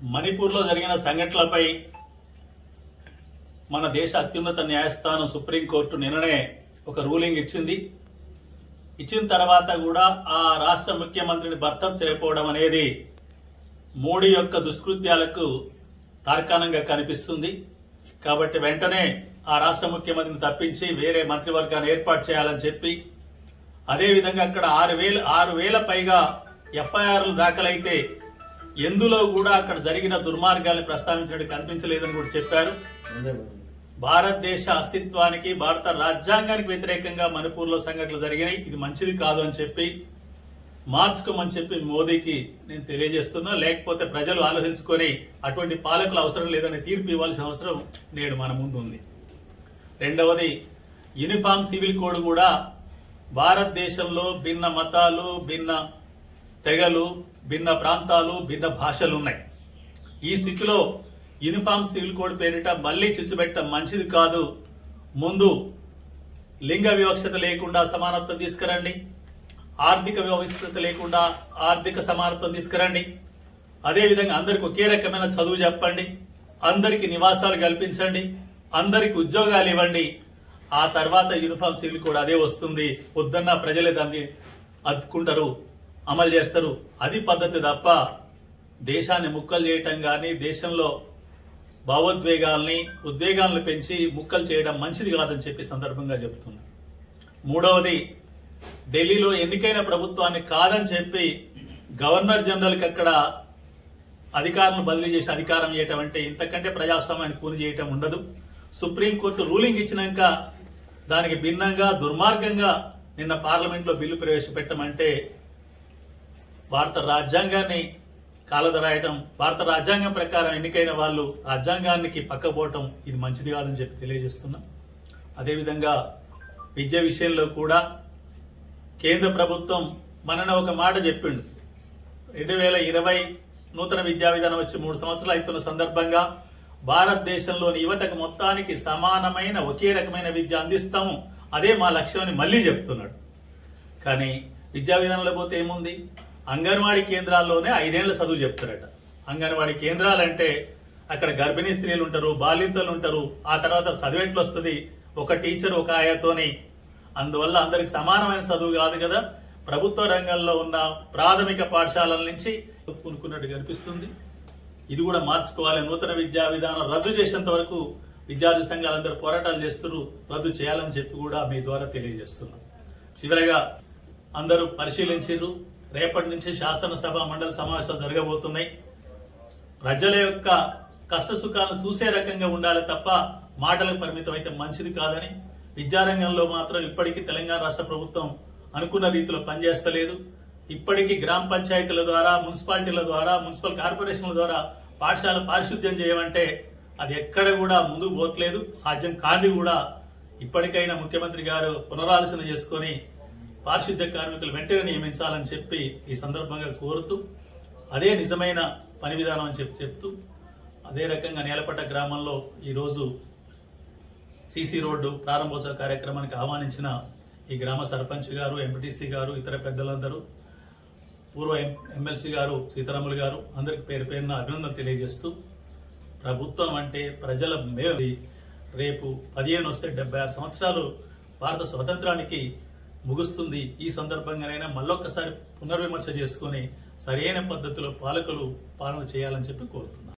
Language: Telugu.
మణిపూర్లో జరిగిన సంఘటనలపై మన దేశ అత్యున్నత న్యాయస్థానం సుప్రీంకోర్టు నిన్ననే ఒక రూలింగ్ ఇచ్చింది ఇచ్చిన తర్వాత కూడా ఆ రాష్ట్ర ముఖ్యమంత్రిని బర్తరఫ్ చేయకపోవడం అనేది మోడీ యొక్క దుష్కృత్యాలకు తార్కాణంగా కనిపిస్తుంది కాబట్టి వెంటనే ఆ రాష్ట్ర ముఖ్యమంత్రిని తప్పించి వేరే మంత్రివర్గాన్ని ఏర్పాటు చేయాలని చెప్పి అదేవిధంగా అక్కడ ఆరు వేల ఆరు వేల పైగా ఎఫ్ఐఆర్లు దాఖలైతే ఎందులో కూడా అక్కడ జరిగిన దుర్మార్గాల్ని ప్రస్తావించినట్టు కనిపించలేదని కూడా చెప్పారు భారతదేశ అస్తిత్వానికి భారత రాజ్యాంగానికి వ్యతిరేకంగా మణిపూర్లో సంఘటనలు జరిగినాయి ఇది మంచిది కాదు అని చెప్పి మార్చుకోమని చెప్పి మోదీకి నేను తెలియజేస్తున్నా లేకపోతే ప్రజలు ఆలోచించుకొని అటువంటి పాలకులు అవసరం లేదని తీర్పు ఇవ్వాల్సిన అవసరం నేడు మన ముందు ఉంది రెండవది యూనిఫామ్ సివిల్ కోడ్ కూడా భారతదేశంలో భిన్న మతాలు భిన్న తెగలు భిన్న ప్రాంతాలు భిన్న భాషలు ఉన్నాయి ఈ స్థితిలో యూనిఫామ్ సివిల్ కోడ్ పేరిట మళ్లీ చిచ్చుపెట్టడం మంచిది కాదు ముందు లింగ వివక్షత లేకుండా సమానత్వం తీసుకురండి ఆర్థిక వివక్షత లేకుండా ఆర్థిక సమానత్వం తీసుకురండి అదేవిధంగా అందరికి ఒకే రకమైన చదువు చెప్పండి అందరికి నివాసాలు కల్పించండి అందరికి ఉద్యోగాలు ఇవ్వండి ఆ తర్వాత యూనిఫామ్ సివిల్ కూడా అదే వస్తుంది వద్దన్న ప్రజలే దాన్ని అద్దుకుంటారు అమలు చేస్తారు అది పద్ధతి తప్ప దేశాన్ని ముక్కలు చేయటం కానీ దేశంలో భావోద్వేగాల్ని ఉద్వేగాలను పెంచి ముక్కలు చేయడం మంచిది కాదని చెప్పి సందర్భంగా చెబుతున్నా మూడవది ఢిల్లీలో ఎన్నికైన ప్రభుత్వాన్ని కాదని చెప్పి గవర్నర్ జనరల్కి అక్కడ అధికారులను బదిలీ చేసి అధికారం చేయటం అంటే ఇంతకంటే ప్రజాస్వామ్యాన్ని కూని చేయటం ఉండదు సుప్రీంకోర్టు రూలింగ్ ఇచ్చినాక దానికి భిన్నంగా దుర్మార్గంగా నిన్న పార్లమెంట్ లో బిల్లు ప్రవేశపెట్టమంటే భారత రాజ్యాంగాన్ని కాలదరాయటం భారత రాజ్యాంగం ప్రకారం ఎన్నికైన వాళ్ళు రాజ్యాంగానికి పక్కపోవటం ఇది మంచిది కాదని చెప్పి తెలియజేస్తున్నా అదేవిధంగా విద్య విషయంలో కూడా కేంద్ర ప్రభుత్వం మనన ఒక మాట చెప్పిండు రెండు వేల ఇరవై నూతన విద్యా విధానం వచ్చి మూడు సంవత్సరాలు అవుతున్న సందర్భంగా భారతదేశంలోని యువతకు మొత్తానికి సమానమైన ఒకే రకమైన విద్య అందిస్తాము అదే మా లక్ష్యం అని మళ్ళీ చెప్తున్నాడు కానీ విద్యా విధానంలో పోతే ఏముంది అంగన్వాడీ కేంద్రాల్లోనే ఐదేళ్ల చదువు చెప్తారట అంగన్వాడీ కేంద్రాలంటే అక్కడ గర్భిణీ స్త్రీలు ఉంటారు బాలింతలు ఉంటారు ఆ తర్వాత చదివేట్లు వస్తుంది ఒక టీచర్ ఒక ఆయతోని అందువల్ల అందరికి సమానమైన చదువు కాదు కదా ప్రభుత్వ రంగంలో ఉన్న ప్రాథమిక పాఠశాలల నుంచి కొనుక్కున్నట్టు కనిపిస్తుంది ఇది కూడా మార్చుకోవాలి నూతన విద్యా విధానం రద్దు చేసేంత వరకు విద్యార్థి సంఘాలందరూ పోరాటాలు చేస్తున్నారు రద్దు చేయాలని చెప్పి కూడా మీ ద్వారా తెలియజేస్తున్నాం చివరగా అందరూ పరిశీలించారు రేపటి నుంచి శాసనసభ మండలి సమావేశాలు జరగబోతున్నాయి ప్రజల యొక్క కష్ట సుఖాలను చూసే రకంగా ఉండాలి తప్ప మాటలకు పరిమితం అయితే మంచిది కాదని విద్యారంగంలో మాత్రం ఇప్పటికీ తెలంగాణ రాష్ట్ర ప్రభుత్వం అనుకున్న రీతిలో పనిచేస్తలేదు ఇప్పటికీ గ్రామ పంచాయతీల ద్వారా మున్సిపాలిటీల ద్వారా మున్సిపల్ కార్పొరేషన్ల ద్వారా పాఠశాల పారిశుద్ధ్యం చేయమంటే అది ఎక్కడ కూడా ముందుకు పోట్లేదు సాధ్యం కాదు కూడా ఇప్పటికైనా ముఖ్యమంత్రి గారు పునరాలోచన చేసుకొని పారిశుద్ధ్య కార్మికులు వెంటనే నియమించాలని చెప్పి ఈ సందర్భంగా కోరుతూ అదే నిజమైన పని విధానం అని చెప్పి చెప్తూ అదే రకంగా నేలపట్ట గ్రామంలో ఈరోజు సీసీ రోడ్డు ప్రారంభోత్సవ కార్యక్రమానికి ఆహ్వానించిన ఈ గ్రామ సర్పంచ్ గారు ఎంపీటీసీ గారు ఇతర పెద్దలందరూ పూర్వ ఎం- ఎమ్మెల్సీ గారు సీతారాములు గారు అందరికి పేరు పేరున అభినందన తెలియజేస్తూ ప్రభుత్వం అంటే ప్రజల మేలు రేపు పదిహేను వస్తే డెబ్బై ఆరు సంవత్సరాలు భారత స్వతంత్రానికి ముగుస్తుంది ఈ సందర్భంగానైనా మళ్ళొక్కసారి పునర్విమర్శ చేసుకొని సరైన పద్ధతిలో పాలకులు పాలన చేయాలని చెప్పి కోరుతున్నాను